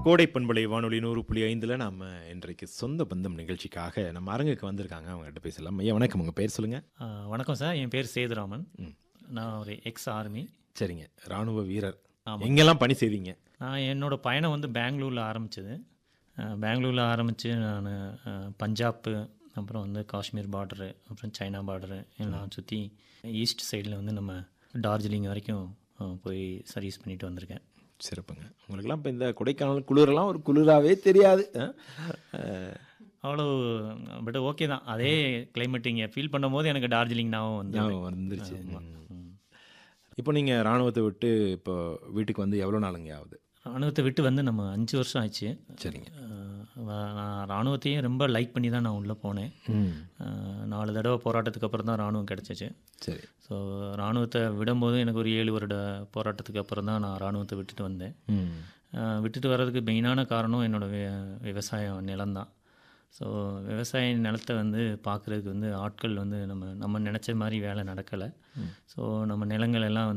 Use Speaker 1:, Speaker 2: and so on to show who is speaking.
Speaker 1: கோடை பண்பலை வானொலி நூறு புள்ளி ஐந்தில் நாம் இன்றைக்கு சொந்த பந்தம் நிகழ்ச்சிக்காக நம்ம அரங்குக்கு வந்திருக்காங்க அவங்ககிட்ட பேசலாம் ஐயா வணக்கம் உங்கள் பேர் சொல்லுங்கள்
Speaker 2: ஆ, வணக்கம் சார் என் பேர் சேதுராமன் நான் ஒரு எக்ஸ் ஆர்மி
Speaker 1: சரிங்க ராணுவ வீரர்
Speaker 2: ஆமாம்.
Speaker 1: எங்கெல்லாம் பணி செய்வீங்க
Speaker 2: நான் என்னோட பயணம் வந்து பெங்களூரில் ஆரம்பிச்சது பெங்களூரில் ஆரம்பித்து நான் பஞ்சாப் அப்புறம் வந்து காஷ்மீர் பார்டரு அப்புறம் சைனா பார்டரு எல்லாம் சுற்றி ஈஸ்ட் சைடில் வந்து நம்ம டார்ஜிலிங் வரைக்கும் ஆ, போய் சர்வீஸ் பண்ணிட்டு வந்திருக்கேன்
Speaker 1: சிறப்புங்க உங்களுக்கெல்லாம் இப்போ இந்த கொடைக்கானல் குளிரெல்லாம் ஒரு குளிராகவே தெரியாது ஆ? அஹ்,
Speaker 2: அவ்வளோ பட் ஓகே தான் அதே கிளைமேட் இங்கே ஃபீல் பண்ணும்போது எனக்கு டார்ஜிலிங் ஞாபகம் வந்து
Speaker 1: ஞாபகம் வந்துருச்சு ம். இப்போ நீங்கள் ராணுவத்தை விட்டு இப்போ வீட்டுக்கு வந்து எவ்வளோ நாளுங்க ஆகுது
Speaker 2: ராணுவத்தை விட்டு வந்து நம்ம அஞ்சு வருஷம் ஆச்சு
Speaker 1: சரிங்க
Speaker 2: அஹ் வ- நான் ராணுவத்தையும் ரொம்ப லைக் பண்ணி தான் நான் உள்ளே போனேன்
Speaker 1: ம்
Speaker 2: அஹ் நாலு தடவை போராட்டத்துக்கு அப்புறம் தான் ராணுவம் கிடச்சிச்சு
Speaker 1: சரி
Speaker 2: ஸோ ராணுவத்தை விடும்போது எனக்கு ஒரு ஏழு வருட போராட்டத்துக்கு அப்புறம் தான் நான் ராணுவத்தை விட்டுட்டு வந்தேன்
Speaker 1: ம்
Speaker 2: அஹ் விட்டுட்டு வர்றதுக்கு மெயினான காரணம் என்னோடய வி விவசாயம் நிலம்தான் ஸோ விவசாய நிலத்தை வந்து பார்க்குறதுக்கு வந்து ஆட்கள் வந்து நம்ம நம்ம நினச்ச மாதிரி வேலை நடக்கலை ஸோ நம்ம நிலங்கள் எல்லாம் வந்து